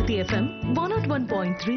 City FM 101.3.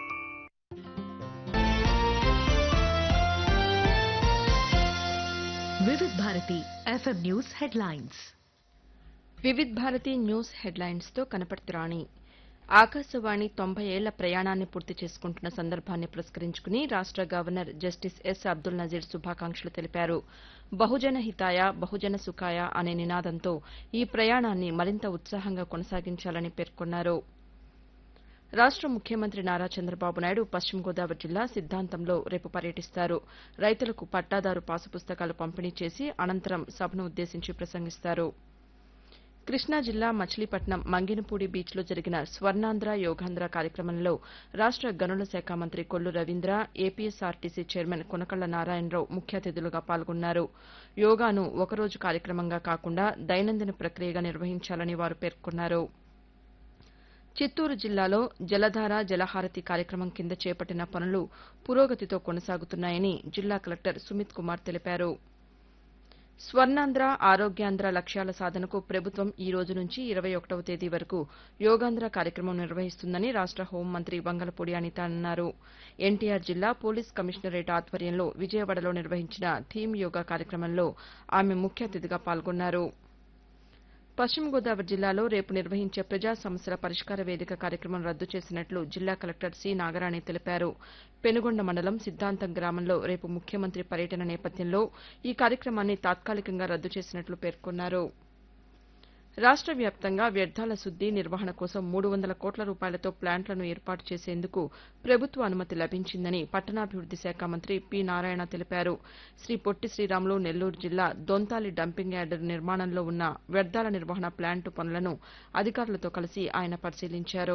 Vividh Bharati FM news headlines Vividh Bharati news హెడ్లైన్స్తో కనపర్తి రాణి ఆకాశవాణి తొంభై ఏళ్ల ప్రయాణాన్ని పూర్తి చేసుకుంటున్న సందర్భాన్ని పురస్కరించుకుని రాష్ట governor justice S Abdul Nazeer శుభాకాంక్షలు తెలిపారు బహుజన హితాయ బహుజన సుఖాయ అనే నినాదంతో ఈ ప్రయాణాన్ని మరింత ఉత్సాహంగా కొనసాగించాలని పేర్కొన్నారు రాష్ట ముఖ్యమంత్రి నారా చంద్రబాబు నాయుడు పశ్చిమ గోదావరి జిల్లా సిద్దాంతంలో రేపు పర్యటిస్తారు రైతులకు పట్టాదారు పాసు పుస్తకాలు పంపిణీ చేసి అనంతరం సభను ఉద్దేశించి ప్రసంగిస్తారు కృష్ణా జిల్లా మచిలీపట్నం మంగినపూడి బీచ్లో జరిగిన స్వర్ణాంధ్ర యోగాంధ్ర కార్యక్రమంలో రాష్ట గనుల శాఖ మంత్రి కొల్లు రవీంద్ర ఏపీఎస్ఆర్టీసీ చైర్మన్ కొనకళ్ల నారాయణరావు ముఖ్య అతిథులుగా పాల్గొన్నారు యోగాను ఒకరోజు కార్యక్రమంగా కాకుండా దైనందిన ప్రక్రియగా నిర్వహించాలని వారు పేర్కొన్నారు చిత్తూరు జిల్లాలో జలధార జలహారతి కార్యక్రమం కింద చేపట్టిన పనులు పురోగతితో కొనసాగుతున్నాయని జిల్లా కలెక్టర్ సుమిత్ కుమార్ తెలిపారు స్వర్ణాంధ్ర ఆరోగ్యాంధ్ర లక్ష్యాల సాధనకు ప్రభుత్వం ఈ రోజు నుంచి ఇరవై ఒకటవ తేదీ వరకు యోగాంధ్ర కార్యక్రమం నిర్వహిస్తుందని రాష్ట హోంమంత్రి వంగలపూడి అనిత అన్నారు ఎన్టీఆర్ జిల్లా పోలీస్ కమిషనరేట్ ఆధ్వర్యంలో విజయవాడలో నిర్వహించిన థీమ్ యోగా కార్యక్రమంలో ఆమె ముఖ్య అతిథిగా పాల్గొన్నారు పశ్చిమ గోదావరి జిల్లాలో రేపు నిర్వహించే ప్రజా సమస్యల పరిష్కార వేదిక కార్యక్రమం రద్దు చేసినట్లు జిల్లా కలెక్టర్ సి నాగరాణి తెలిపారు పెనుగొండ మండలం సిద్దాంతం గ్రామంలో రేపు ముఖ్యమంత్రి పర్యటన నేపథ్యంలో ఈ కార్యక్రమాన్ని తాత్కాలికంగా రద్దు చేసినట్లు పేర్కొన్నారు రాష్ట వ్యాప్తంగా వ్యర్థాల శుద్ది నిర్వహణ కోసం మూడు వందల కోట్ల రూపాయలతో ప్లాంట్లను ఏర్పాటు చేసేందుకు ప్రభుత్వ అనుమతి లభించిందని పట్టణాభివృద్ది శాఖ మంత్రి పి నారాయణ తెలిపారు శ్రీ పొట్టి శ్రీరాములు నెల్లూరు జిల్లా దొంతాలి డంపింగ్ యార్డు నిర్మాణంలో ఉన్న వ్యర్థాల నిర్వహణ ప్లాంటు పనులను అధికారులతో కలిసి ఆయన పరిశీలించారు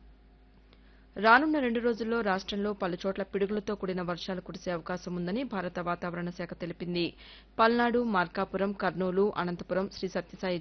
రానున్న రెండు రోజుల్లో రాష్టంలో పలుచోట్ల పిడుగులతో కూడిన వర్షాలు కురిసే అవకాశం ఉందని భారత వాతావరణ శాఖ తెలిపింది పల్నాడు మార్కాపురం కర్నూలు అనంతపురం శ్రీ సత్యసాయి